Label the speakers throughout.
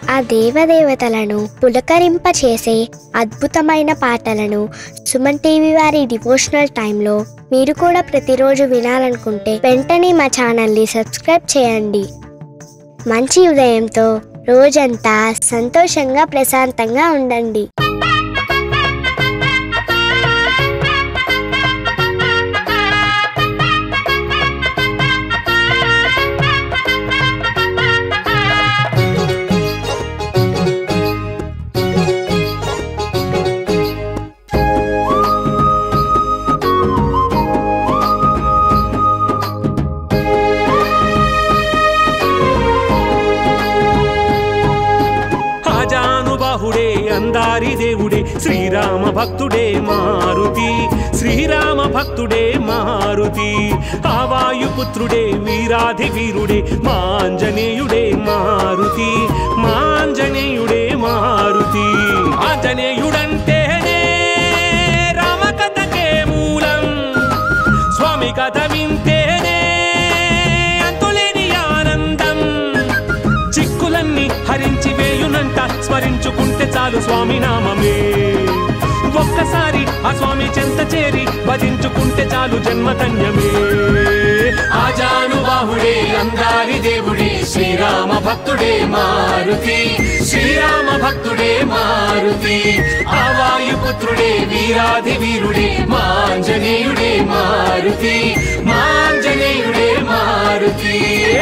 Speaker 1: ఆ దేవదేవతలను పులకరింపచేసే అద్భుతమైన పాటలను సుమన్ టీవీ వారి డివోషనల్ టైంలో మీరు కూడా ప్రతిరోజు వినాలనుకుంటే వెంటనే మా ఛానల్ని సబ్స్క్రైబ్ చేయండి మంచి ఉదయంతో రోజంతా సంతోషంగా ప్రశాంతంగా ఉండండి
Speaker 2: ఆజానుబాహుడే అందారి దేవుడే శ్రీరామ భక్తుడే మారుతి శ్రీరామ భక్తుడే మారుతి ఆవాయుపుత్రుడే వీరాధి వీరుడే మాంజనేయుడే మారుతి మాంజనేయుడే మారుతి ఆంజనేయుడంటేనే రామకథకే మూలం స్వామి కథ వింటేనే అంతులేని ఆనందం చిక్కులన్నీ హరించి వేయునంట స్మరించుకుంటే చాలు స్వామి నామమే ఒక్కసారి ఆ స్వామి చెంత చేరి భజించుకుంటే చాలు జన్మధన్యమే ఆజానుబాహుడే అందారి దేవుడే శ్రీరామ భక్తుడే మారుతి శ్రీరామ భక్తుడే మారుతి ఆవాయుపుత్రుడే వీరాధి వీరుడే మాంజనేయుడే మారుతి మాంజనేయుడే మారుతి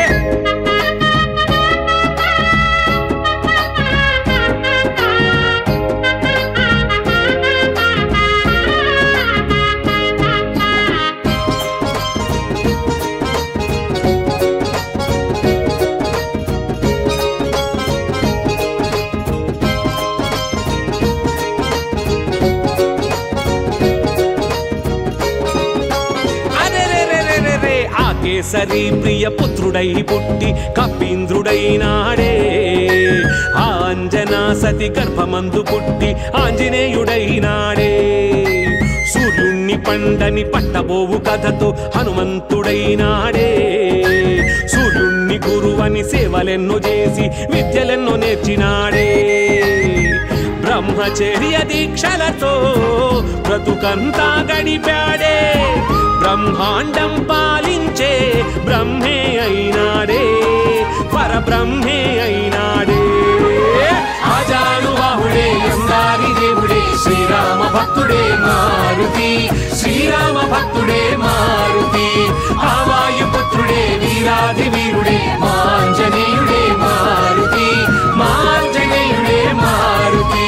Speaker 2: అరెరెరెరెరెరె, ఆ కేసరి ప్రియ పుత్రుడై పుట్టి కపీంద్రుడైనాడే ఆ అంజనా సతి గర్భమందు పుట్టి ఆంజనేయుడైనాడే సూర్యుణ్ణి పండని పట్టబోవు కథతో హనుమంతుడైనాడే సూర్యుణ్ణి గురువని సేవలెన్నో చేసి విద్యలెన్నో నేర్చినాడే బ్రహ్మచర్య దీక్షలతో బ్రతుకంతా గడిపాడే బ్రహ్మాండం పాలించే బ్రహ్మే అయినాడే పరబ్రహ్మే అయినాడే ఆజానుబాహుడే అందారి దేవుడే శ్రీరామ భక్తుడే మారుతి శ్రీరామ భక్తుడే మారుతి ఆవాయుపుత్రుడే వీరాధి వీరుడే మాంజనేయుడే మారుతి మాంజనేయుడే మారుతి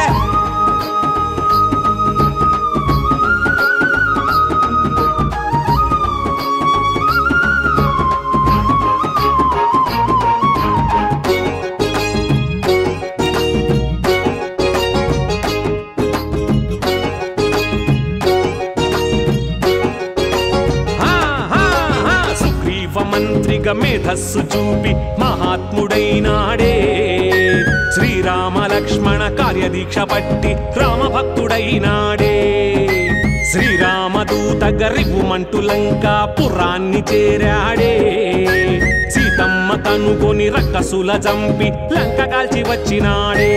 Speaker 2: హా, హా, హా, సుగ్రీవ మంత్రిగా మేధస్సు చూపి మహాత్ముడైనాడే శ్రీరామ లక్ష్మణ కార్యదీక్ష పట్టి రామభక్తుడైనాడే శ్రీరామదూత గరివుమంటు లంక పురాన్ని చేరాడే సీతమ్మ తనుకొని రక్కసుల చంపి లంక కాల్చి వచ్చినాడే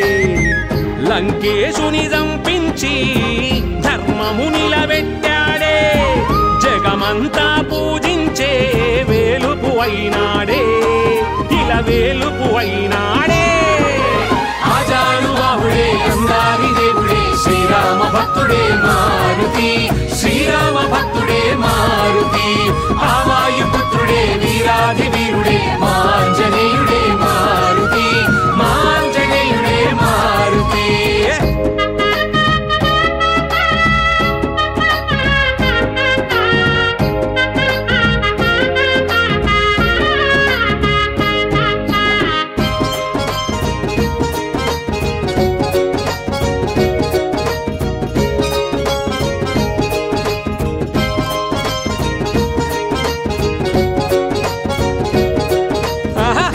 Speaker 2: లంకేశుని చంపించి ధర్మము నిలబెట్టాడే జగమంతా పూజించే వేలుపు అయినాడే ఇలా వేలుపు అయినాడే ఆజానుబాహుడే అందారి దేవుడే శ్రీరామ భక్తుడే మారుతి శ్రీరామ భక్తుడే మారుతి ఆవాయుపుత్రుడే వీరాధి వీరుడే మాంజనేయుడే మారుతి మాంజనేయుడే మారుతి ఆహా!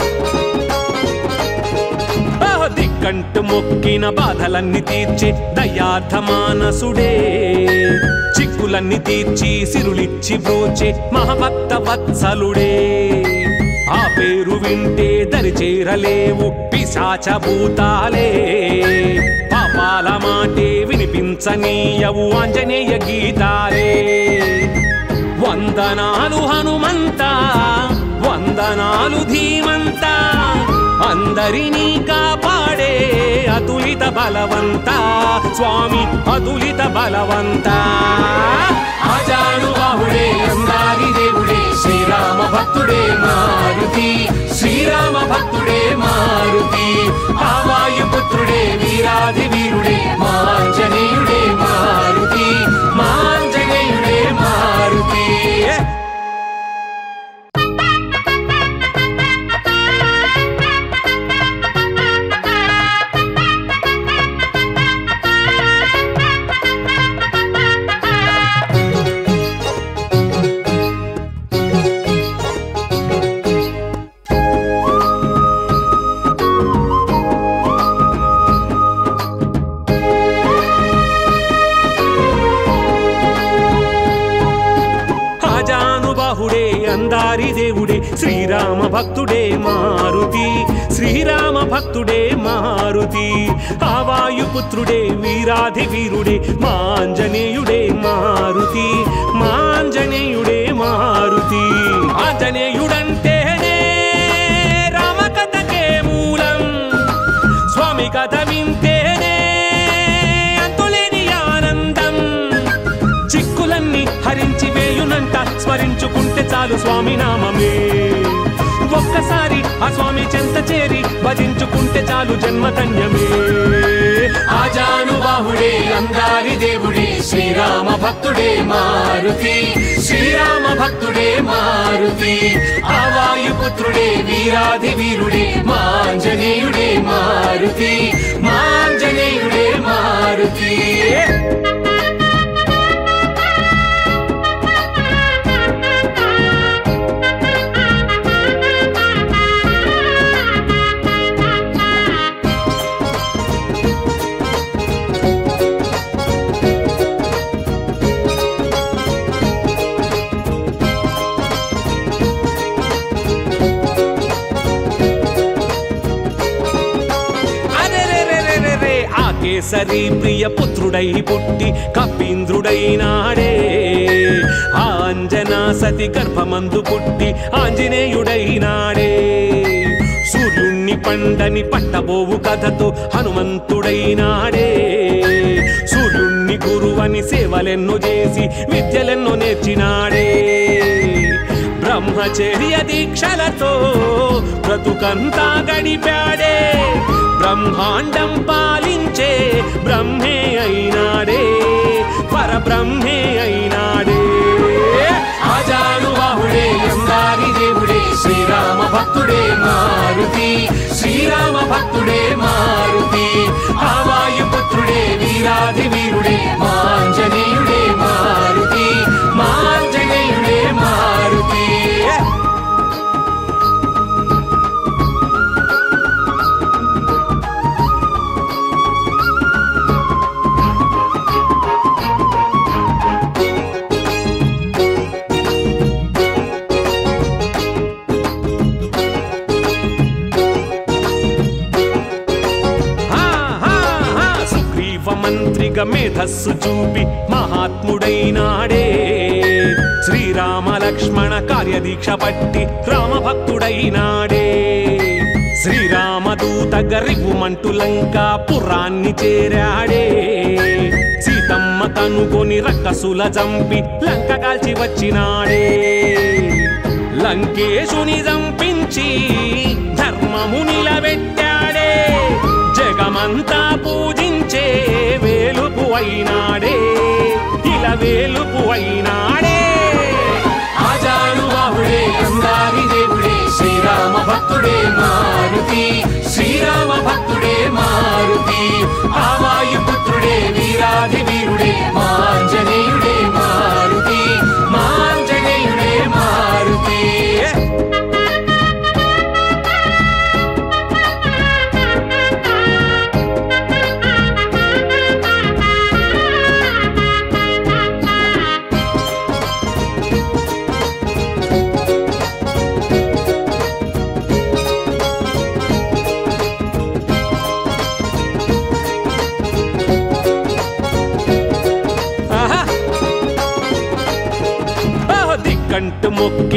Speaker 2: ఆహ్, దిక్కంటు మొక్కిన బాధలన్నీ తీర్చి దయార్థ మానసుడే చిక్కులన్నీ తీర్చి సిరులిచ్చి బ్రోచే మహభక్త వత్సలుడే ఆ పేరు వింటే దరి చేరలేవు పిశాచ భూతాలే పాపాల మాటే వినిపించనీయవు ఆంజనేయ గీతాలే వందనాలు హనుమంత వందనాలు ధీమంత అందరినీ కాపాడే అతులిత బలవంత స్వామి అతులిత బలవంత ఆజాను బాహుడే అందారి దేవుడే శ్రీరామ భక్తుడే మారుతి శ్రీరామ భక్తుడే మారుతి ఆవాయు పుత్రుడే వీరాది వీరుడే మాంజనేయుడే మారుతి మాంజనేయుడే మారుతి ఆజానుబాహుడే అందారి దేవుడే శ్రీరామ భక్తుడే మారుతి శ్రీరామ భక్తుడే మారుతి ఆవాయుపుత్రుడే వీరాధి వీరుడే మాంజనేయుడే మారుతి మాంజనేయుడే మారుతి ఆంజనేయుడంటేనే రామకథకే మూలం స్వామి కథ వింటేనే అంతులేని ఆనందం చిక్కులన్నీ హరించి వేయునంట స్మరించుకుంటే చాలు స్వామి నామమే ఒక్కసారి ఆ స్వామి చెంత చేరి భజించుకుంటే చాలు జన్మధన్యమే ఆజానుబాహుడే అందారి దేవుడే శ్రీరామ భక్తుడే మారుతి శ్రీరామ భక్తుడే మారుతి ఆవాయుపుత్రుడే వీరాధి వీరుడే మాంజనేయుడే మారుతి మాంజనేయుడే మారుతి అరెరెరెరెరెరె, ఆ కేసరి ప్రియ పుత్రుడై పుట్టి కపీంద్రుడైనాడే ఆ అంజనా సతి గర్భమందు పుట్టి ఆంజనేయుడైనాడే సూర్యుణ్ణి పండని పట్టబోవు కథతో హనుమంతుడైనాడే సూర్యుణ్ణి గురువని సేవలెన్నో చేసి విద్యలెన్నో నేర్చినాడే బ్రహ్మచర్య దీక్షలతో బ్రతుకంతా గడిపాడే బ్రహ్మాండం పాలించే బ్రహ్మే అయినాడే పరబ్రహ్మే అయినాడే ఆజాను బాహుడే అందారి దేవుడే శ్రీరామ భక్తుడే మారుతి శ్రీరామ భక్తుడే మారుతి ఆవాయు పుత్రుడే వీరాది వీరుడే మాంజనేయుడే మారుతి మాంజనేయుడే మారుతి హా, హా, హా. సుగ్రీవ మంత్రిగా మేధస్సు చూపి మహాత్ముడైనాడే శ్రీరామ లక్ష్మణ కార్యదీక్ష పట్టి రామభక్తుడైనాడే శ్రీరామదూత గరివుమంటు లంక పురాన్ని చేరాడే సీతమ్మ కనుగొని రక్కసుల చంపి లంక కాల్చి వచ్చినాడే లంకేశుని చంపించి ధర్మము నిలబెట్టాడే జగమంతా పూజించే వేలుపు అయినాడే ఇలా వేలుపు అయినాడే ఆజాను బాహుడే అందారి దేవుడే శ్రీరామ భక్తుడే మారుతి శ్రీరామ భక్తుడే మారుతి ఆవాయు పుత్రుడే వీరాది వీరుడే మాంజనేయుడే మారుతి మాంజనేయుడే మారుతి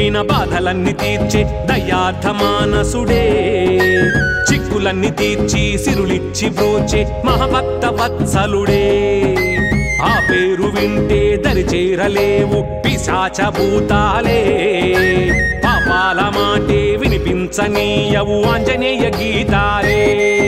Speaker 2: చెప్పిన బాధలన్నీ తీర్చే దయార్థ మానసుడే చిక్కులన్నీ తీర్చి సిరులిచ్చి బ్రోచే మహభక్త వత్సలుడే ఆ పేరు వింటే దరి చేరలేవు పిశాచ భూతాలే పాపాల మాటే వినిపించనీయవు ఆంజనేయ గీతాలే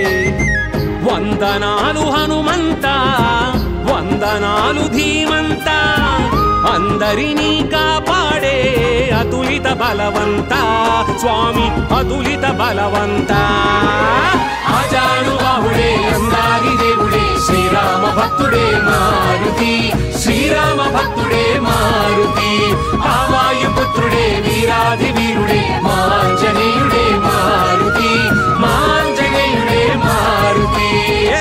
Speaker 2: వందనాలు హనుమంత వందనాలు ధీమంత అందరినీ కాపాడే అతులిత బలవంత స్వామి అతులిత బలవంత ఆజానుబాహుడే అందారి దేవుడే శ్రీరామ భక్తుడే మారుతి శ్రీరామ భక్తుడే మారుతి ఆవాయుపుత్రుడే వీరాధి వీరుడే మాంజనేయుడే మారుతి మాంజనేయుడే మారుతి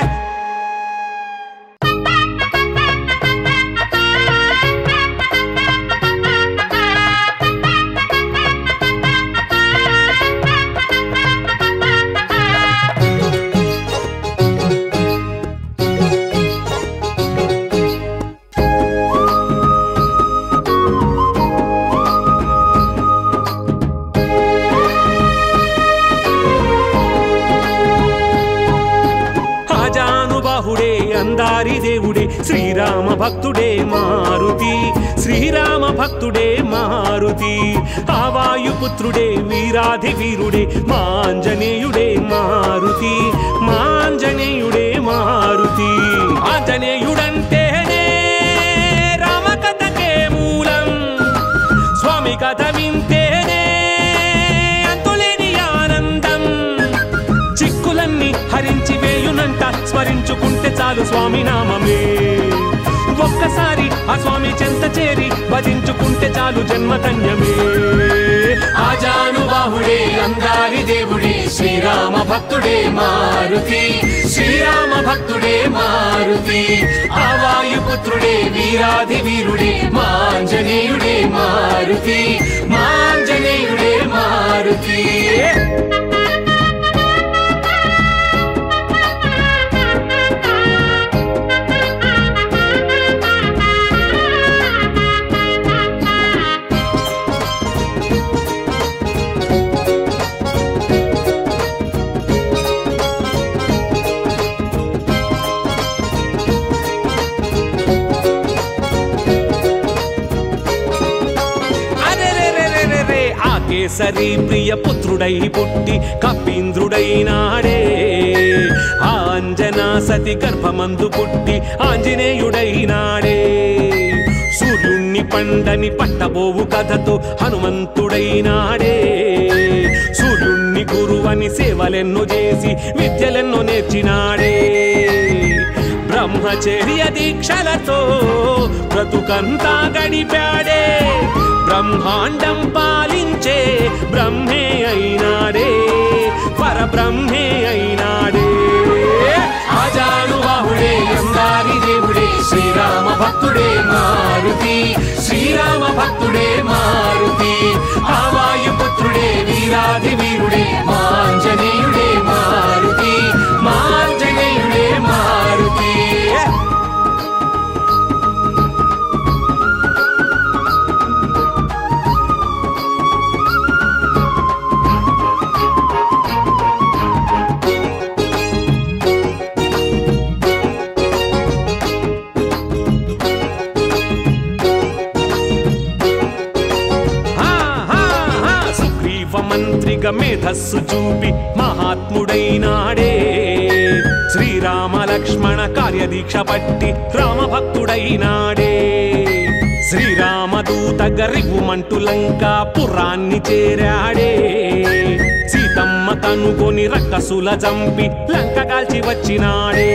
Speaker 2: ఆజానుబాహుడే అందారి దేవుడే శ్రీరామ భక్తుడే మారుతి శ్రీరామ భక్తుడే మారుతి ఆవాయుపుత్రుడే వీరాధి వీరుడే మాంజనేయుడే మారుతి మాంజనేయుడే మారుతి ఆంజనేయుడంటేనే రామకథకే మూలం స్వామి కథ వింటేనే అంతులేని ఆనందం చిక్కులన్నీ హరించి వేయునంట స్మరించుకుంటే చాలు స్వామి నామమే ఒక్కసారి ఆ స్వామి చెంత చేరి భజించుకుంటే చాలు జన్మధన్యమే ఆజానుబాహుడే అందారి దేవుడే శ్రీరామ భక్తుడే మారుతి శ్రీరామ భక్తుడే మారుతి ఆవాయుపుత్రుడే వీరాధి వీరుడే మాంజనేయుడే మారుతి మాంజనేయుడే మారుతి అరెరెరెరెరెరె, ఆ కేసరి ప్రియ పుత్రుడై పుట్టి కపీంద్రుడైనాడే ఆ అంజనా సతి గర్భమందు పుట్టి ఆంజనేయుడైనాడే సూర్యుణ్ణి పండని పట్టబోవు కథతో హనుమంతుడైనాడే సూర్యుణ్ణి గురువని సేవలెన్నో చేసి విద్యలెన్నో నేర్చినాడే బ్రహ్మచర్య దీక్షలతో బ్రతుకంతా గడిపాడే బ్రహ్మాండం పాలించే బ్రహ్మే అయినాడే పరబ్రహ్మే అయినాడే ఆజానుబాహుడే అందారి దేవుడే శ్రీరామ భక్తుడే మారుతి శ్రీరామ భక్తుడే మారుతి ఆవాయుపుత్రుడే వీరాధి వీరుడే మాంజనేయుడే మారుతి మాంజనేయుడే మారుతి హా, హా, హా, సుగ్రీవ మంత్రిగా మేధస్సు చూపి మహాత్ముడైనాడే శ్రీరామ లక్ష్మణ కార్యదీక్ష పట్టి రామభక్తుడైనాడే శ్రీరామదూత గరివుమంటు లంక పురాన్ని చేరాడే సీతమ్మ తనుకొని రక్కసుల చంపి లంక కాల్చి వచ్చినాడే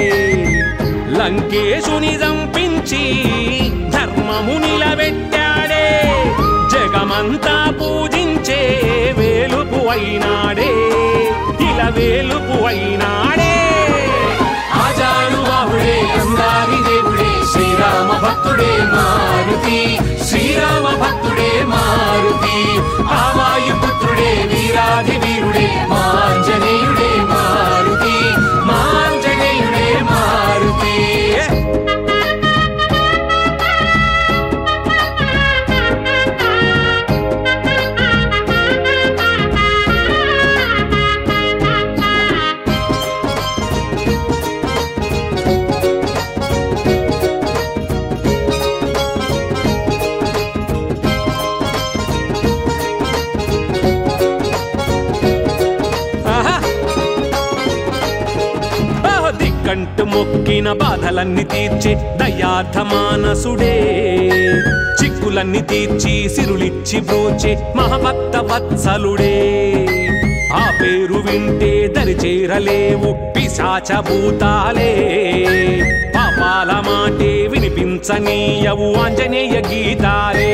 Speaker 2: లంకేశుని చంపించి ధర్మము నిలబెట్టాడే జగమంతా పూజించే వేలుపు అయినాడే ఇలా వేలుపు అయినాడే ఆజానుబాహుడే అందారి దేవుడే శ్రీరామ భక్తుడే మారుతి శ్రీరామ భక్తుడే మారుతి ఆవాయుపుత్రుడే వీరాధి వీరుడే మాంజనేయుడే మారుతి మాంజనేయుడే మారుతి
Speaker 3: దండకంటు మొక్కిన బాధలన్నీ తీర్చే దయార్థ మానసుడే చిక్కులన్నీ తీర్చి సిరులిచ్చి బ్రోచే మహభక్త వత్సలుడే ఆ పేరు వింటే దరి చేరలేవు పిశాచ భూతాలే పాపాల మాటే వినిపించనీయవు ఆంజనేయ గీతాలే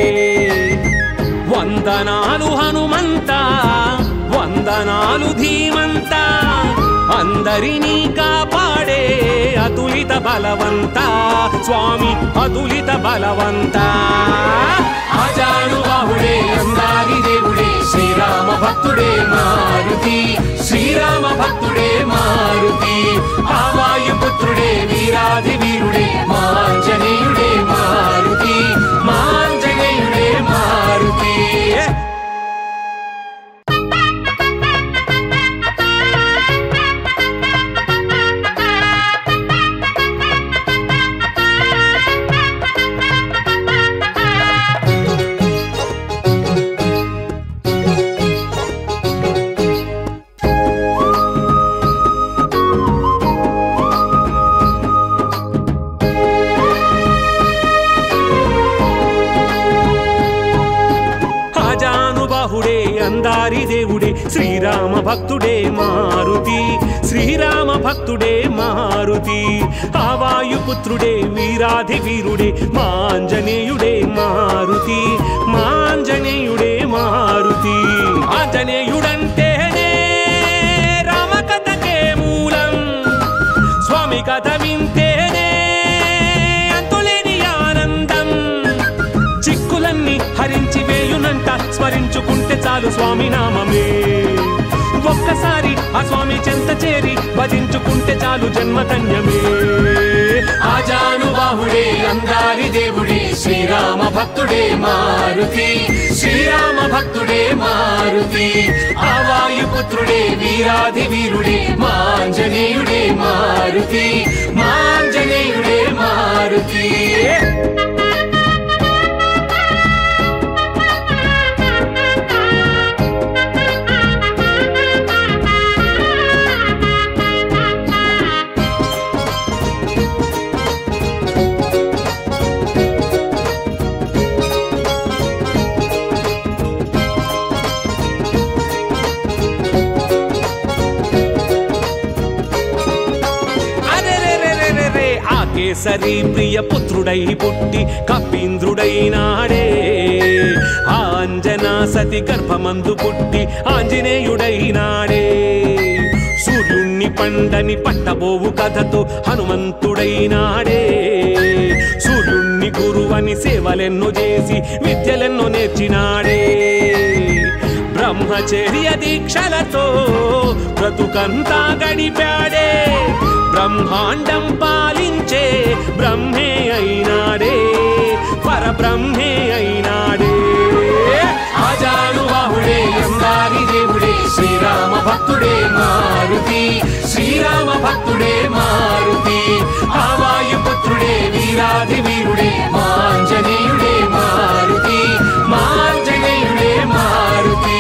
Speaker 3: వందనాలు హనుమంత వందనాలు ధీమంత అందరినీ కాపాడే అతులిత బలవంత స్వామి అతులిత బలవంత
Speaker 2: ఆజాను బాహుడే అందారి దేవుడే శ్రీరామ భక్తుడే మారుతి శ్రీరామ భక్తుడే మారుతి ఆవాయుపుత్రుడే వీరాధి వీరుడే మాంజనేయుడే మారుతి మాంజనేయుడే మారుతి
Speaker 3: ఆజానుబాహుడే అందారి దేవుడే శ్రీరామ భక్తుడే మారుతి శ్రీరామ భక్తుడే మారుతి ఆవాయుపుత్రుడే వీరాధి వీరుడే మాంజనేయుడే మారుతి మాంజనేయుడే మారుతి ఆంజనేయుడంటేనే రామకథకే మూలం స్వామి కథ వింటేనే అంతులేని ఆనందం చిక్కులన్నీ హరించి వేయునంట స్మరించుకుంటే చాలు స్వామి నామమే ఒక్కసారి ఆ స్వామి చెంత చేరి భజించుకుంటే చాలు జన్మధన్యమే
Speaker 2: ఆజాను బాహుడే అందారి దేవుడే శ్రీరామ భక్తుడే మారుతి శ్రీరామ భక్తుడే మారుతి ఆవాయుపుత్రుడే వీరాధి వీరుడే మాంజనేయుడే మారుతి మాంజనేయుడే మారుతి
Speaker 3: అరెరెరెరెరెరె, ఆ కేసరి ప్రియ పుత్రుడై పుట్టి కపీంద్రుడైనాడే ఆ అంజనా సతి గర్భమందు పుట్టి ఆంజనేయుడైనాడే సూర్యుణ్ణి పండని పట్టబోవు కథతో హనుమంతుడైనాడే సూర్యుణ్ణి గురువని సేవలెన్నో చేసి విద్యలెన్నో నేర్చినాడే బ్రహ్మచర్య దీక్షలతో బ్రతుకంతా గడిపాడే బ్రహ్మాండం పాలించే బ్రహ్మే అయినాడే పరబ్రహ్మే అయినాడే
Speaker 2: ఆజాను బాహుడే అందారి దేవుడే శ్రీరామ భక్తుడే మారుతి శ్రీరామ భక్తుడే మారుతి ఆవాయుపుత్రుడే వీరాధి వీరుడే మాంజనేయుడే మారుతి మాంజనేయుడే మారుతి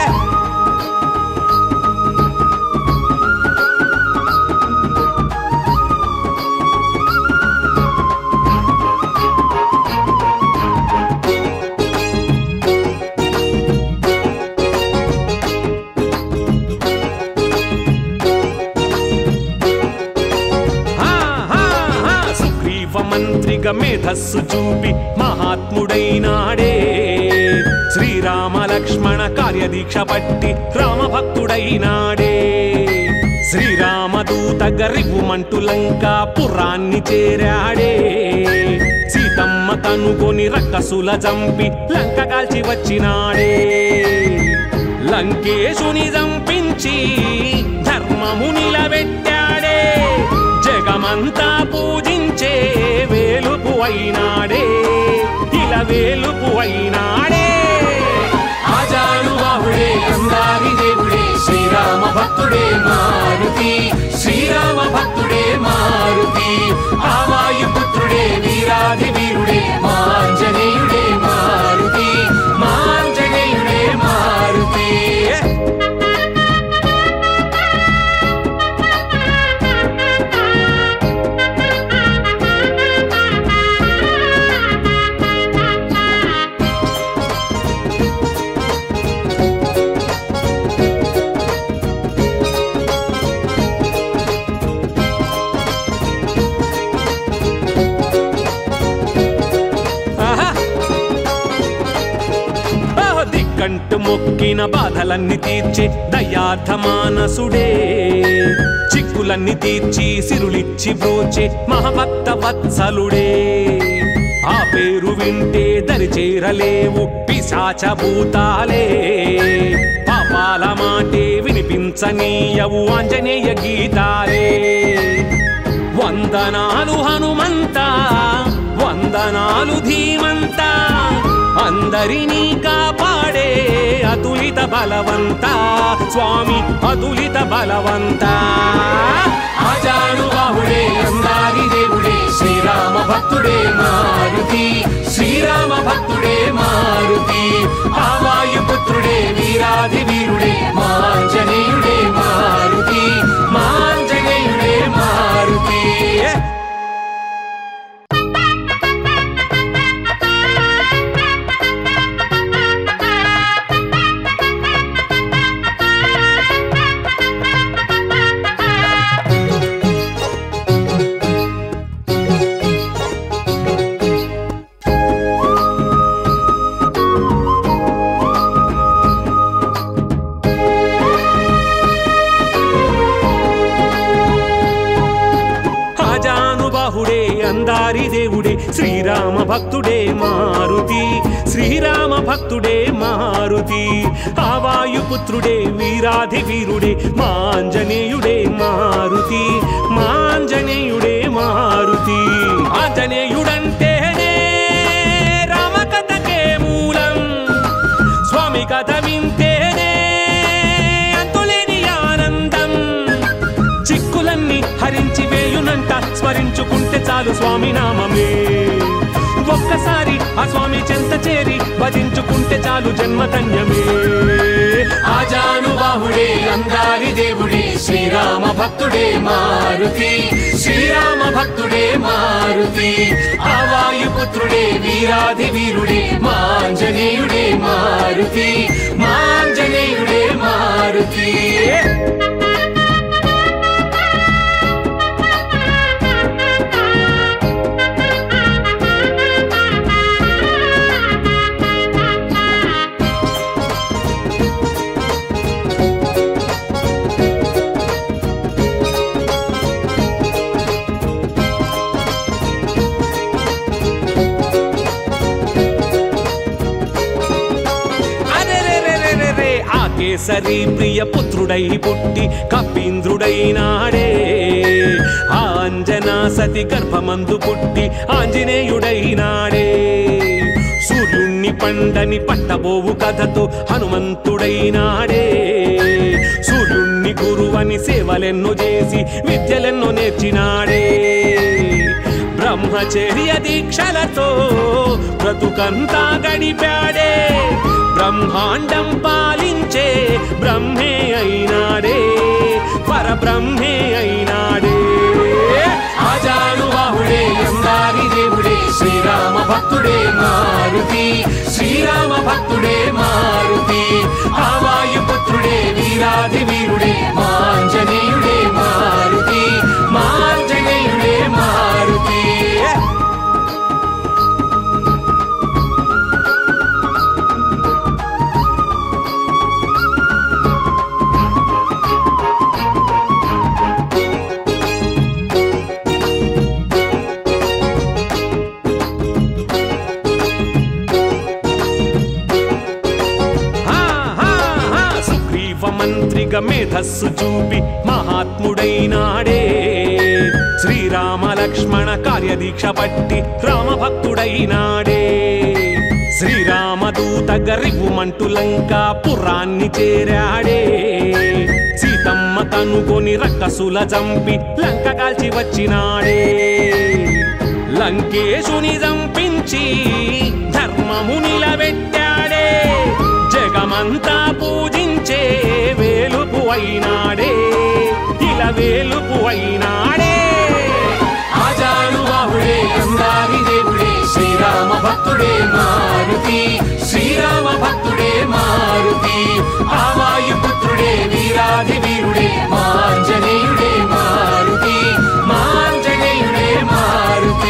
Speaker 3: హా, హా, హా, సుగ్రీవ మంత్రిగా మేధస్సు చూపి మహాత్ముడైనాడే శ్రీరామ లక్ష్మణ కార్యదీక్ష పట్టి రామభక్తుడైనాడే శ్రీరామదూత గరివుమంటు లంక పురాన్ని చేరాడే సీతమ్మ తనుకొని రక్కసుల చంపి లంక కాల్చి వచ్చినాడే లంకేశుని చంపించి ధర్మము నిలబెట్టాడే జగమంతా పూజించే వేలుపు అయినాడే ఇలా వేలుపు అయినాడే
Speaker 2: ఆజాను బాహుడే అందారి దేవుడే శ్రీరామ భక్తుడే మారుతి శ్రీరామ భక్తుడే మారుతి ఆవాయుపుత్రుడే వీరాధి వీరుడే మాంజనేయుడే మారుతి మాంజనేయుడే మారుతి
Speaker 3: పెట్టిన బాధలన్నీ తీర్చే దయార్థ మానసుడే చిక్కులన్నీ తీర్చి సిరులిచ్చి బ్రోచే మహభక్త వత్సలుడే ఆ పేరు వింటే దరి చేరలేవు పిశాచ భూతాలే పాపాల మాటే వినిపించనీయవు ఆంజనేయ గీతాలే వందనాలు హనుమంత వందనాలు ధీమంత అందరినీ కాపాడే అతులిత బలవంత స్వామి అతులిత బలవంత
Speaker 2: ఆజానుబాహుడే అందారి దేవుడే శ్రీరామ భక్తుడే మారుతి శ్రీరామ భక్తుడే మారుతి ఆవాయుపుత్రుడే వీరాది వీరుడే మాంజనేయుడే మారుతి మాంజనేయుడే మారుతి
Speaker 3: ఆజానుబాహుడే అందారి దేవుడే శ్రీరామ భక్తుడే మారుతి శ్రీరామ భక్తుడే మారుతి ఆవాయుపుత్రుడే వీరాధి వీరుడే మాంజనేయుడే మారుతి మాంజనేయుడే మారుతి ఆంజనేయుడంటేనే రామకథకే మూలం స్వామి కథ వింటేనే అంతులేని ఆనందం చిక్కులన్నీ హరించి వేయునంట స్మరించుకుంటే చాలు స్వామి నామమే ఒక్కసారి ఆ స్వామి చెంత చేరి భజించుకుంటే చాలు జన్మధన్యమే
Speaker 2: ఆజానుబాహుడే అందారి దేవుడే శ్రీరామ భక్తుడే మారుతి శ్రీరామ భక్తుడే మారుతి ఆవాయుపుత్రుడే వీరాది వీరుడే మాంజనేయుడే మారుతి మాంజనేయుడే మారుతి
Speaker 3: అరెరెరెరెరెరె, ఆ కేసరి ప్రియ పుత్రుడై పుట్టి కపీంద్రుడైనాడే ఆ అంజనా సతి గర్భమందు పుట్టి ఆంజనేయుడైనాడే సూర్యుణ్ణి పండని పట్టబోవు కథతో హనుమంతుడైనాడే సూర్యుణ్ణి గురువని సేవలెన్నో చేసి విద్యలెన్నో నేర్చినాడే బ్రహ్మచర్య దీక్షలతో బ్రతుకంతా గడిపాడే బ్రహ్మాండం పాలించే బ్రహ్మే అయినాడే పరబ్రహ్మే అయినాడే
Speaker 2: ఆజానుబాహుడే అందారి దేవుడే శ్రీరామ భక్తుడే మారుతి శ్రీరామ భక్తుడే మారుతి ఆవాయుపుత్రుడే వీరాది వీరుడే మాంజనేయుడే మారుతి మాంజనేయుడే మారుతి
Speaker 3: హా, హా, హా, సుగ్రీవ మంత్రిగా మేధస్సు చూపి మహాత్ముడైనాడే శ్రీరామ లక్ష్మణ కార్యదీక్ష పట్టి రామభక్తుడైనాడే శ్రీరామదూత గరివుమంటు లంక పురాన్ని చేరాడే సీతమ్మ తనుకొని రక్కసుల చంపి లంక కాల్చి వచ్చినాడే లంకేశుని చంపించి ధర్మము నిలబెట్టాడే జగమంతా పూజించే వేలుపు అయినాడే ఇలా వేలుపు అయినాడే
Speaker 2: ఆజానుబాహుడే అందారి దేవుడే శ్రీరామ భక్తుడే మారుతి శ్రీరామ భక్తుడే మారుతి ఆవాయుపుత్రుడే వీరాది వీరుడే మాంజనేయుడే మారుతి మాంజనేయుడే మారుతి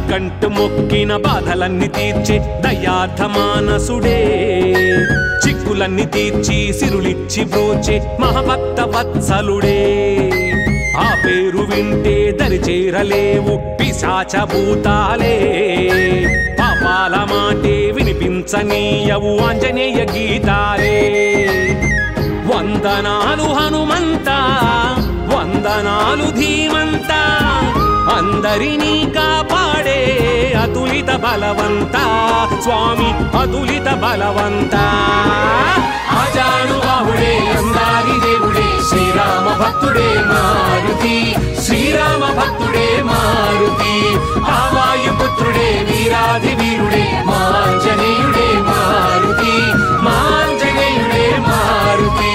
Speaker 3: కనికంటు మొక్కిన బాధలన్నీ తీర్చే దయార్థ మానసుడే చిక్కులన్నీ తీర్చి సిరులిచ్చి బ్రోచే మహభక్త వత్సలుడే ఆ పేరు వింటే దరి చేరలేవు పిశాచ భూతాలే పాపాల మాటే వినిపించనీయవు ఆంజనేయ గీతాలే వందనాలు హనుమంత వందనాలు ధీమంత అందరినీ కాపాడే అతులిత బలవంత స్వామి అతులిత బలవంత
Speaker 2: ఆజానుబాహుడే అందారి దేవుడే శ్రీరామ భక్తుడే మారుతి శ్రీరామ భక్తుడే మారుతి ఆవాయుపుత్రుడే వీరాధి వీరుడే మాంజనేయుడే మారుతి మాంజనేయుడే మారుతి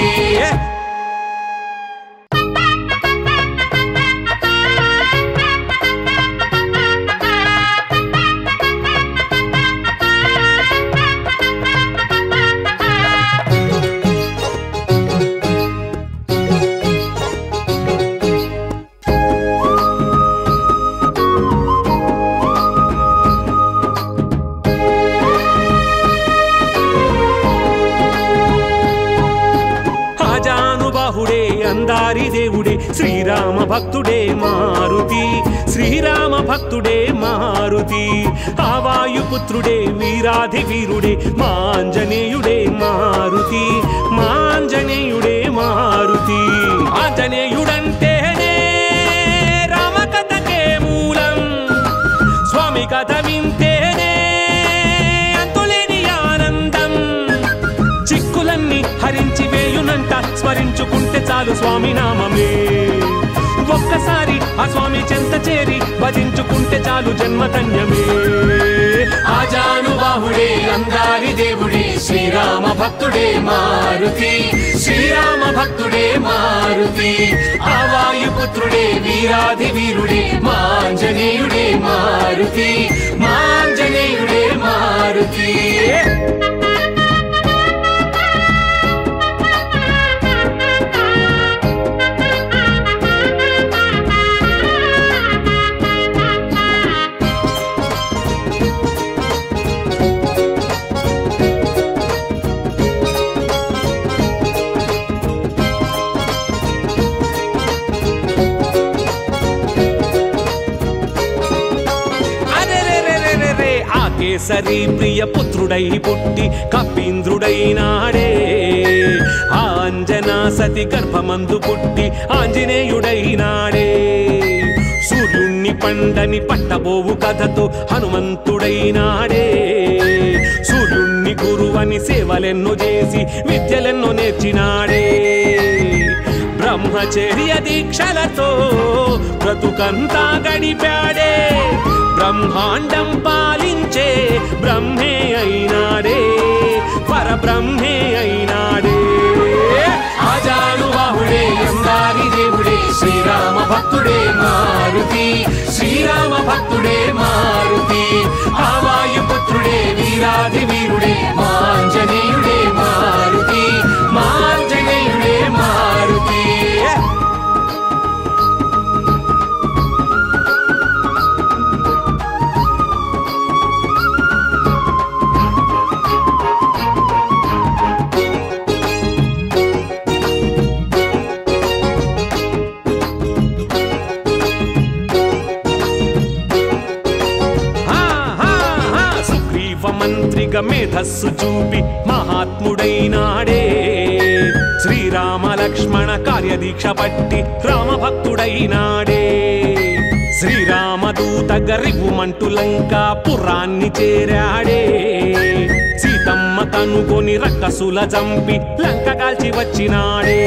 Speaker 3: ఆజానుబాహుడే అందారి దేవుడే శ్రీరామ భక్తుడే మారుతి శ్రీరామ భక్తుడే మారుతి ఆవాయుపుత్రుడే వీరాధి వీరుడే మాంజనేయుడే మారుతి మాంజనేయుడే మారుతి ఆంజనేయుడంటేనే రామకథకే మూలం స్వామి కథ వింటేనే అంతులేని ఆనందం చిక్కులన్నీ హరించి వేయునంట స్మరించుకుంటే చాలు స్వామి నామమే ఒక్కసారి ఆ స్వామి చెంత చేరి భజించుకుంటే చాలు జన్మధన్యమే
Speaker 2: ఆజానుబాహుడే అందారి దేవుడే శ్రీరామ భక్తుడే మారుతి శ్రీరామ భక్తుడే మారుతి ఆవాయుపుత్రుడే వీరాధి వీరుడే మాంజనేయుడే మారుతి మాంజనేయుడే మారుతి
Speaker 3: అరెరెరెరెరెరె, ఆ కేసరి ప్రియ పుత్రుడై పుట్టి కపీంద్రుడైనాడే ఆ అంజనా సతి గర్భమందు పుట్టి ఆంజనేయుడైనాడే సూర్యుణ్ణి పండని పట్టబోవు కథతో హనుమంతుడైనాడే సూర్యుణ్ణి గురువని సేవలెన్నో చేసి విద్యలెన్నో నేర్చినాడే బ్రహ్మచర్య దీక్షలతో బ్రతుకంతా గడిపాడే బ్రహ్మాండం పాలించే బ్రహ్మే అయినాడే పరబ్రహ్మే అయినాడే
Speaker 2: ఆజానుబాహుడే అందారి దేవుడే శ్రీరామ భక్తుడే మారుతి శ్రీరామ భక్తుడే మారుతి ఆవాయుపుత్రుడే వీరాధి వీరుడే మాంజనేయుడే మారుతి మాంజనేయుడే మారుతి
Speaker 3: హా, హా, హా, సుగ్రీవ మంత్రిగా మేధస్సు చూపి మహాత్ముడైనాడే శ్రీరామ లక్ష్మణ కార్యదీక్ష పట్టి రామభక్తుడైనాడే శ్రీరామదూత గరివుమంటు లంక పురాన్ని చేరాడే సీతమ్మ తనుకొని రక్కసుల చంపి లంక కాల్చి వచ్చినాడే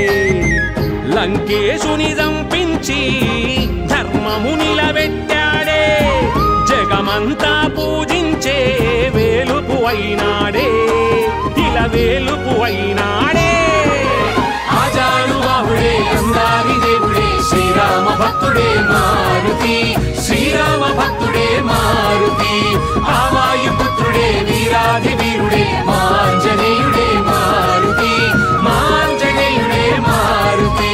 Speaker 3: లంకేశుని చంపించి ధర్మము నిలబెట్టాడే జగమంతా పూజించే వేలుపు అయినాడే ఇలా వేలుపు అయినాడే
Speaker 2: ఆజానుబాహుడే అందారి దేవుడే శ్రీరామ భక్తుడే మారుతి శ్రీరామ భక్తుడే మారుతి ఆవాయుపుత్రుడే వీరాధి వీరుడే మాంజనేయుడే మారుతి మాంజనేయుడే మారుతి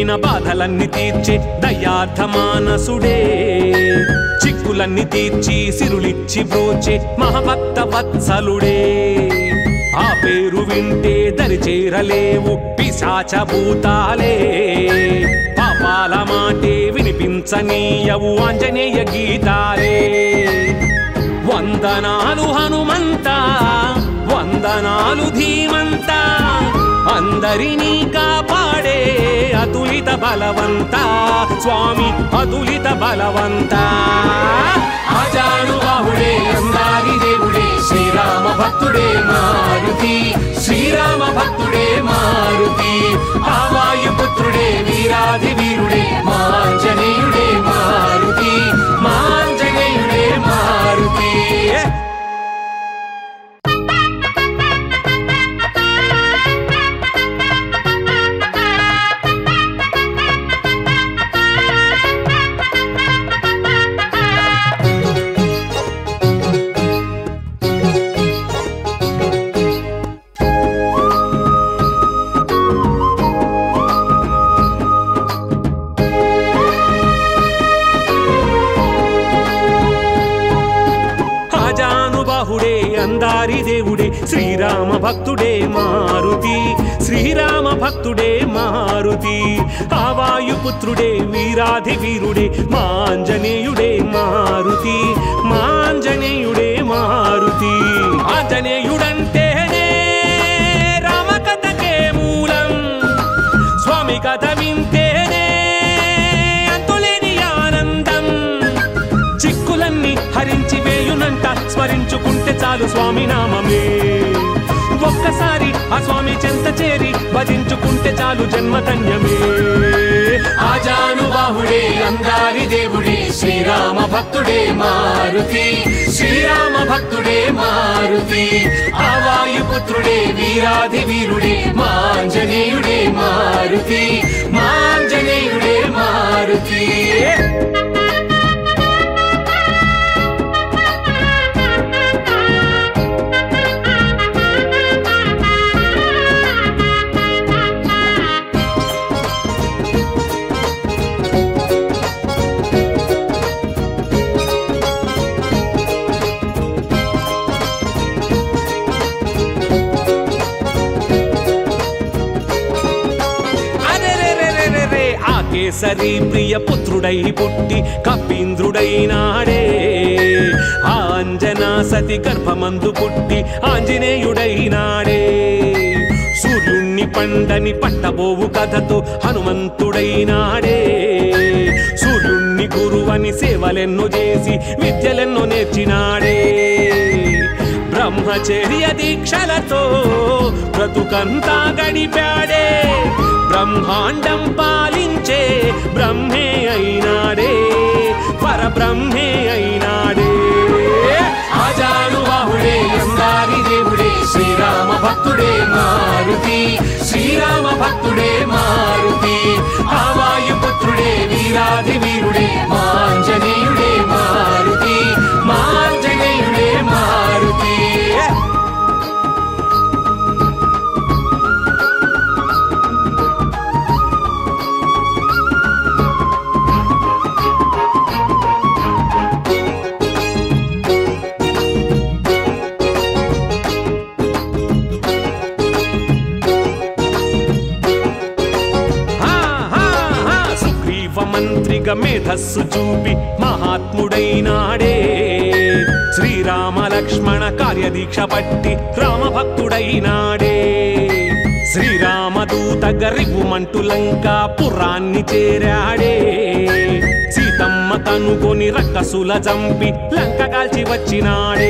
Speaker 3: పెట్టిన బాధలన్నీ తీర్చే దయార్థ మానసుడే చిక్కులన్నీ తీర్చి సిరులిచ్చి బ్రోచే మహభక్త వత్సలుడే ఆ పేరు వింటే దరి చేరలేవు పిశాచ భూతాలే పాపాల మాటే వినిపించనీయవు ఆంజనేయ గీతాలే వందనాలు హనుమంత వందనాలు ధీమంత అందరినీ కాపాడే అతులిత బలవంత స్వామి అతులిత బలవంత
Speaker 2: ఆజానుబాహుడే అందారి దేవుడే శ్రీరామ భక్తుడే మారుతి శ్రీరామ భక్తుడే మారుతి ఆవాయుపుత్రుడే వీరాధి వీరుడే మాంజనేయుడే మారుతి మాంజనేయుడే మారుతి
Speaker 3: ఆజానుబాహుడే అందారి దేవుడే శ్రీరామ భక్తుడే మారుతి శ్రీరామ భక్తుడే మారుతి ఆవాయుపుత్రుడే వీరాధి వీరుడే మాంజనేయుడే మారుతి మాంజనేయుడే మారుతి ఆంజనేయుడంటేనే రామకథకే మూలం స్వామి కథ వింటేనే అంతులేని ఆనందం చిక్కులన్నీ హరించి వేయునంట స్మరించుకుంటే చాలు స్వామి నామమే ఒక్కసారి ఆ స్వామి చెంత చేరి భజించుకుంటే చాలు జన్మధన్యమే
Speaker 2: ఆజానుబాహుడే అందారి దేవుడే శ్రీరామ భక్తుడే మారుతి శ్రీరామ భక్తుడే మారుతి ఆవాయుపుత్రుడే వీరాధి వీరుడే మాంజనేయుడే మారుతి మాంజనేయుడే మారుతి
Speaker 3: అరెరెరెరెరెరె, ఆ కేసరి ప్రియ పుత్రుడై పుట్టి కపీంద్రుడైనాడే ఆ అంజనా సతి గర్భమందు పుట్టి ఆంజనేయుడైనాడే సూర్యుణ్ణి పండని పట్టబోవు కథతో హనుమంతుడైనాడే సూర్యుణ్ణి గురువని సేవలెన్నో చేసి విద్యలెన్నో నేర్చినాడే బ్రహ్మచర్య దీక్షలతో బ్రతుకంతా గడిపాడే బ్రహ్మాండం పాలించే బ్రహ్మే అయినాడే పరబ్రహ్మే అయినాడే
Speaker 2: ఆజానుబాహుడే అందారి దేవుడే శ్రీరామ భక్తుడే మారుతి శ్రీరామ భక్తుడే మారుతి ఆవాయుపుత్రుడే వీరాధి వీరుడే మాంజనేయుడే మారుతి మాంజనేయుడే మారుతి
Speaker 3: హా, హా, హా, సుగ్రీవ మంత్రిగా మేధస్సు చూపి మహాత్ముడైనాడే శ్రీరామ లక్ష్మణ కార్యదీక్ష పట్టి రామభక్తుడైనాడే శ్రీరామదూత గరివుమంటు లంక పురాన్ని చేరాడే సీతమ్మ తనుకొని రక్కసుల చంపి లంక కాల్చి వచ్చినాడే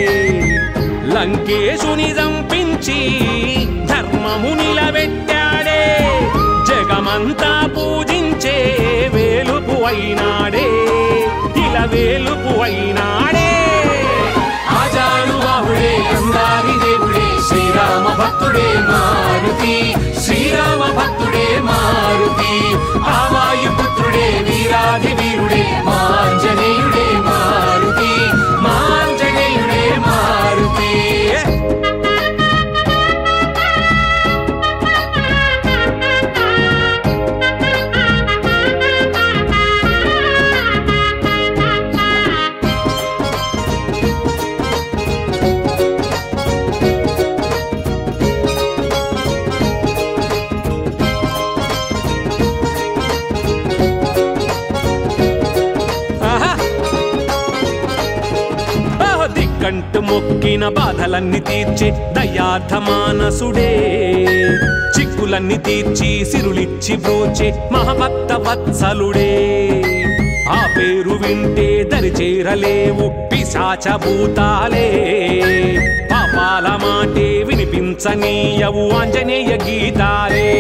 Speaker 3: లంకేశుని చంపించి ధర్మము నిలబెట్టాడే జగమంతా పూజించే వేలుపు అయినాడే ఇలా వేలుపు అయినాడే
Speaker 2: ఆజానుబాహుడే అందారి దేవుడే శ్రీరామ భక్తుడే మారుతి శ్రీరామ భక్తుడే మారుతి ఆవాయుపుత్రుడే వీరాధి వీరుడే మాంజనేయుడే మారుతి మాంజనేయుడే మారుతి
Speaker 3: ఆ కంటు మొక్కిన బాధలన్నీ తీర్చే దయార్థ మానసుడే చిక్కులన్నీ తీర్చి సిరులిచ్చి బ్రోచే మహభక్త వత్సలుడే ఆ పేరు వింటే దరి చేరలేవు పిశాచ భూతాలే పాపాల మాటే వినిపించనీయవు ఆంజనేయ గీతాలే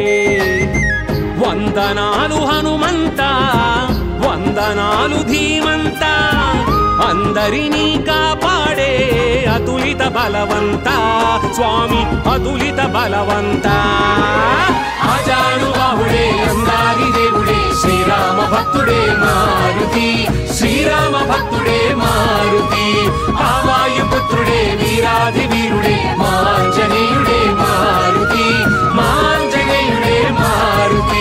Speaker 3: వందనాలు హనుమంత వందనాలు ధీమంత అందరినీ కాపాడే అతులిత బలవంత స్వామి అతులిత బలవంత
Speaker 2: ఆజానుబాహుడే అందారి దేవుడే శ్రీరామ భక్తుడే మారుతి శ్రీరామ భక్తుడే మారుతి ఆవాయుపుత్రుడే వీరాది వీరుడే మాంజనేయుడే మారుతి మాంజనేయుడే మారుతి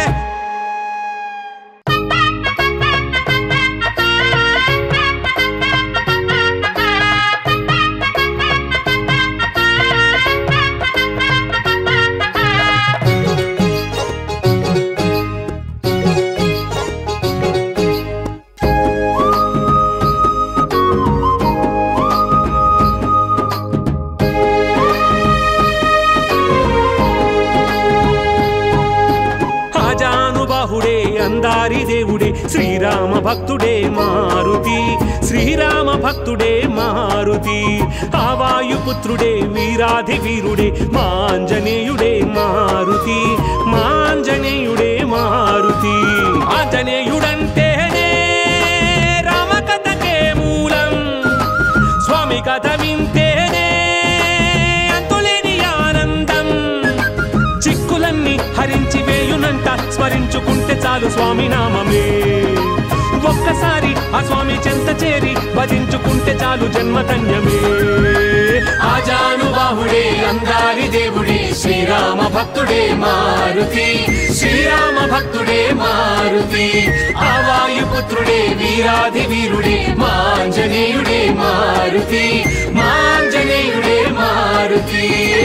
Speaker 3: ఆజానుబాహుడే అందారి దేవుడే శ్రీరామ భక్తుడే మారుతి శ్రీరామ భక్తుడే మారుతి ఆవాయుపుత్రుడే వీరాధి వీరుడే మాంజనేయుడే మారుతి మాంజనేయుడే మారుతి ఆంజనేయుడంటేనే రామకథకే మూలం స్వామి కథ వింటేనే అంతులేని ఆనందం చిక్కులన్నీ హరించి వేయునంట స్మరించుకుంటే చాలు స్వామి నామమే ఒక్కసారి ఆ స్వామి చెంత చేరి భజించుకుంటే చాలు జన్మధన్యమే
Speaker 2: ఆజానుబాహుడే అందారి దేవుడే శ్రీరామ భక్తుడే మారుతి శ్రీరామ భక్తుడే మారుతి ఆవాయుపుత్రుడే వీరాది వీరుడే మాంజనేయుడే మారుతి మాంజనేయుడే మారుతి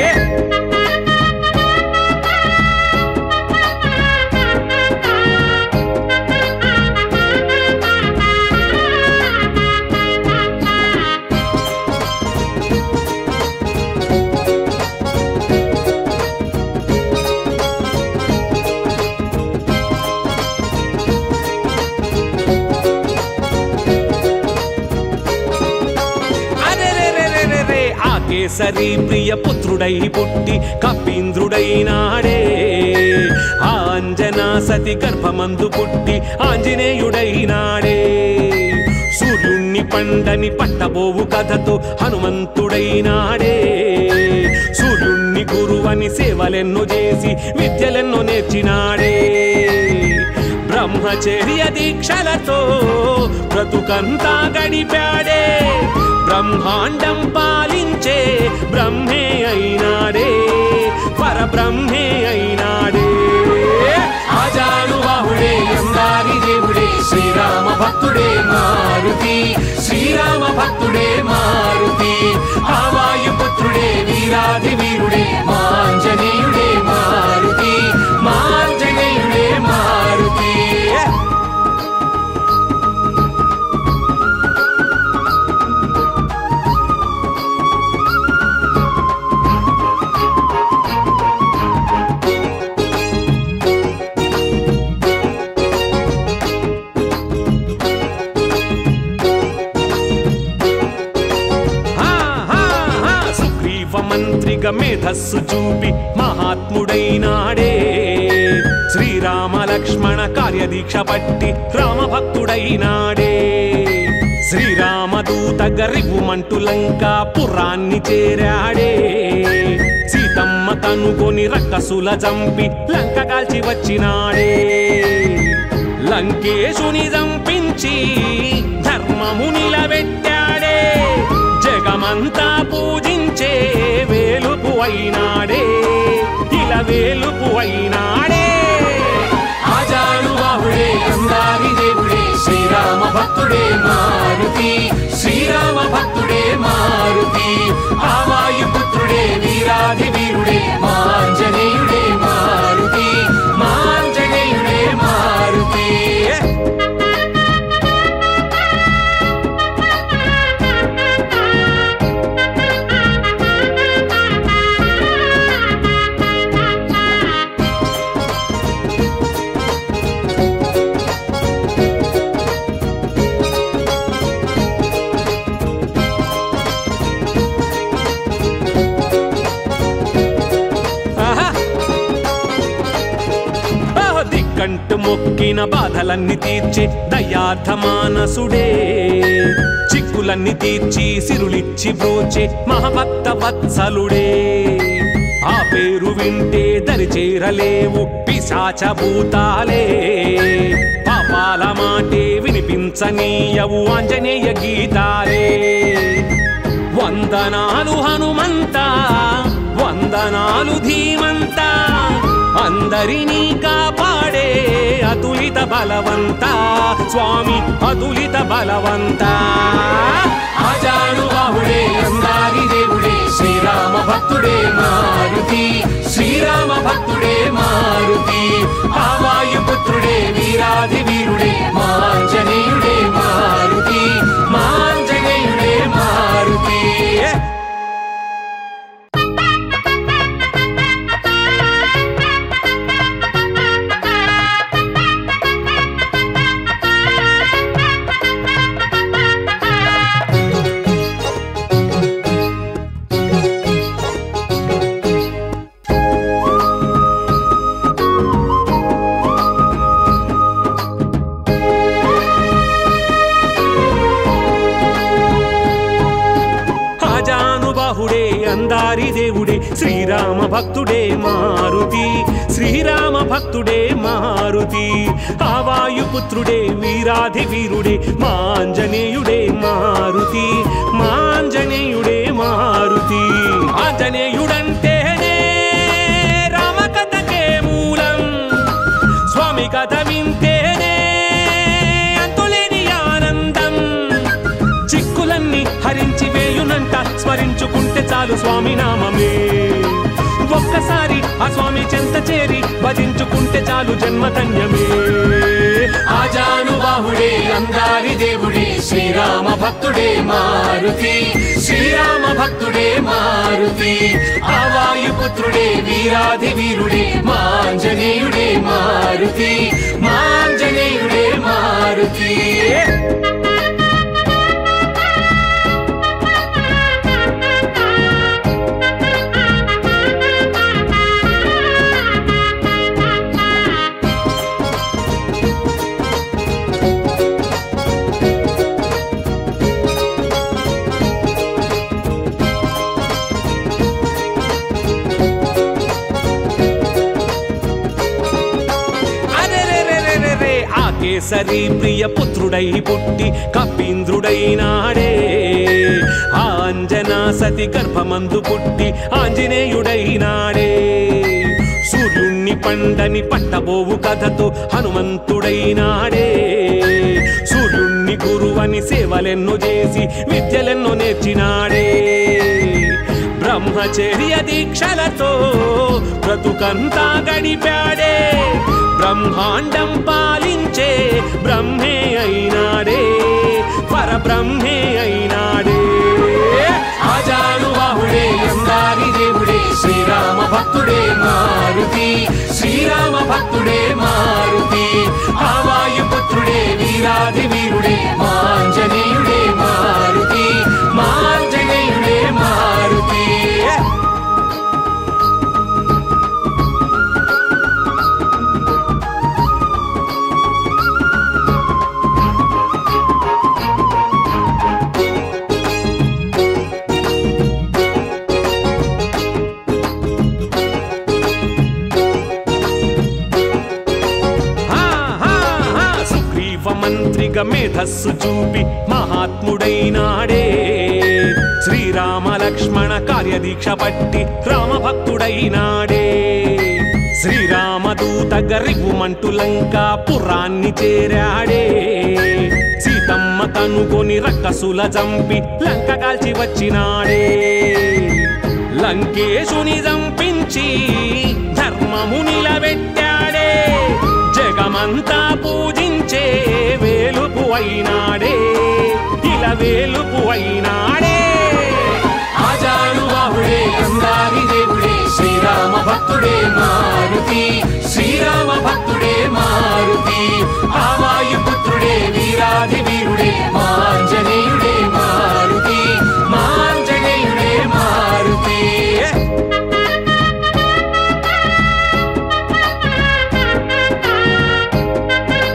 Speaker 3: అరెరెరెరెరెరె, ఆ కేసరి ప్రియ పుత్రుడై పుట్టి కపీంద్రుడైనాడే ఆ అంజనా సతి గర్భమందు పుట్టి ఆంజనేయుడైనాడే సూర్యుణ్ణి పండని పట్టబోవు కథతో హనుమంతుడైనాడే సూర్యుణ్ణి గురువని సేవలెన్నో చేసి విద్యలెన్నో నేర్చినాడే బ్రహ్మచర్య దీక్షలతో బ్రతుకంతా గడిపాడే బ్రహ్మాండం పాలించే బ్రహ్మే అయినాడే పరబ్రహ్మే అయినాడే
Speaker 2: ఆజానుబాహుడే అందారి దేవుడే శ్రీరామ భక్తుడే మారుతి శ్రీరామ భక్తుడే మారుతి ఆవాయుపుత్రుడే వీరాది వీరుడే మాంజనేయుడే మారుతి మాంజనేయుడే మారుతి
Speaker 3: హా, హా, హా, సుగ్రీవ మంత్రిగా మేధస్సు చూపి మహాత్ముడైనాడే శ్రీరామ లక్ష్మణ కార్యదీక్ష పట్టి రామభక్తుడైనాడే శ్రీరామ దూత గరివుమంటు లంక పురాన్ని చేరాడే సీతమ్మ కనుగొని రక్కసుల చంపి లంక కాల్చి వచ్చినాడే లంకేశుని చంపించి ధర్మము నిలబెట్టాడే జగమంతా పూజించే వేలుపు అయినాడే ఇలా వేలుపు అయినాడే
Speaker 2: ఆజానుబాహుడే అందారి దేవుడే శ్రీరామ భక్తుడే మారుతి శ్రీరామ భక్తుడే మారుతి ఆవాయుపుత్రుడే వీరాది వీరుడే మాంజనేయుడే మారుతి మాంజనేయుడే మారుతి
Speaker 3: పెట్టిన బాధలన్నీ తీర్చే దయార్థ మానసుడే చిక్కులన్నీ తీర్చి సిరులిచ్చి బ్రోచే మహభక్త వత్సలుడే ఆ పేరు వింటే దరి చేరలేవు పిశాచ భూతాలే పాపాల మాటే వినిపించనీయవు ఆంజనేయ గీతాలే వందనాలు హనుమంత వందనాలు ధీమంత అందరినీ కాపాడే అతులిత బలవంత స్వామి అతులిత బలవంత
Speaker 2: ఆజాను బాహుడే అందారి దేవుడే శ్రీరామ భక్తుడే మారుతి శ్రీరామ భక్తుడే మారుతి ఆవాయుపుత్రుడే వీరాధి వీరుడే మాంజనేయుడే మారుతి మాంజనేయుడే మారుతి
Speaker 3: ఆజానుబాహుడే అందారి దేవుడే శ్రీరామ భక్తుడే మారుతి శ్రీరామ భక్తుడే మారుతి ఆవాయుపుత్రుడే వీరాధి వీరుడే మాంజనేయుడే మారుతి మాంజనేయుడే మారుతి ఆంజనేయుడంటేనే రామకథకే మూలం స్వామి కథ వింటేనే అంతులేని ఆనందం చిక్కులన్నీ హరించి వేయునంట స్మరించుకుంటే చాలు స్వామి నామమే ఒక్కసారి ఆ స్వామి చెంత చేరి భజించుకుంటే చాలు జన్మధన్యమే
Speaker 2: ఆజాను బాహుడే అందారి దేవుడే శ్రీరామ భక్తుడే మారుతి శ్రీరామ భక్తుడే మారుతి ఆవాయుపుత్రుడే వీరాధి వీరుడే మాంజనేయుడే మారుతి మాంజనేయుడే మారుతి
Speaker 3: అరెరెరెరెరెరె, ఆ కేసరి ప్రియ పుత్రుడై పుట్టి కపీంద్రుడైనాడే ఆ అంజనా సతి గర్భమందు పుట్టి ఆంజనేయుడైనాడే సూర్యుణ్ణి పండని పట్టబోవు కథతో హనుమంతుడైనాడే సూర్యుణ్ణి గురువని సేవలెన్నో చేసి విద్యలెన్నో నేర్చినాడే బ్రహ్మచర్య దీక్షలతో బ్రతుకంతా గడిపాడే బ్రహ్మాండం పాలించే బ్రహ్మే అయినాడే పరబ్రహ్మే అయినాడే
Speaker 2: ఆజాను బాహుడే అందారి దేవుడే శ్రీరామ భక్తుడే మారుతి శ్రీరామ భక్తుడే మారుతి ఆవాయుపుత్రుడే వీరాధి వీరుడే మాంజనేయుడే మారుతి మాంజనేయుడే మారుతి
Speaker 3: హా, హా, హా, సుగ్రీవ మంత్రిగా మేధస్సు చూపి మహాత్ముడైనాడే శ్రీరామ లక్ష్మణ కార్యదీక్ష పట్టి రామభక్తుడైనాడే శ్రీరామదూత గరిగుమంటు లంక పురాన్ని చేరాడే సీతమ్మ కనుగొని రక్కసుల చంపి లంక కాల్చి వచ్చినాడే లంకేశుని చంపించి ధర్మము నిలబెట్టాడే జగమంతా పూజించే వేలుపు అయినాడే ఇలా వేలుపు అయినాడే
Speaker 2: ఆజాను బాహుడే అందారి దేవుడే శ్రీరామ భక్తుడే మారుతి శ్రీరామ భక్తుడే మారుతి ఆవాయుపుత్రుడే వీరాధి వీరుడే మాంజనేయుడే మారుతి మాంజనేయుడే మారుతి
Speaker 3: ఏ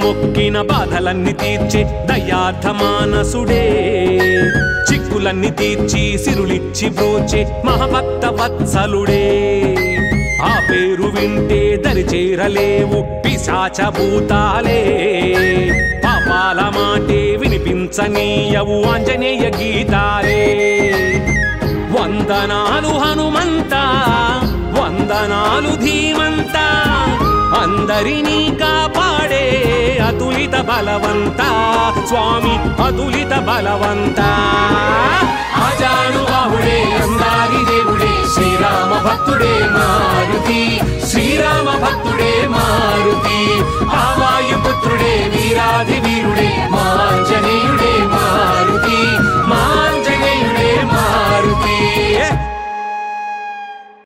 Speaker 3: మొక్కిన బాధలన్నీ తీర్చే దయార్థ మానసుడే చిక్కులన్నీ తీర్చి సిరులిచ్చి బ్రోచే మహభక్త వత్సలుడే ఆ పేరు వింటే దరి చేరలేవు పిశాచ భూతాలే పాపాల మాటే వినిపించనీయవు ఆంజనేయ గీతాలే వందనాలు హనుమంత వందనాలు ధీమంత అందరినీ కాపాడే అతులిత బలవంత స్వామి అతులిత బలవంత
Speaker 2: ఆజాను బాహుడే అందారి దేవుడే శ్రీరామ భక్తుడే మారుతి శ్రీరామ భక్తుడే మారుతి ఆవాయు పుత్రుడే వీరాది వీరుడే మా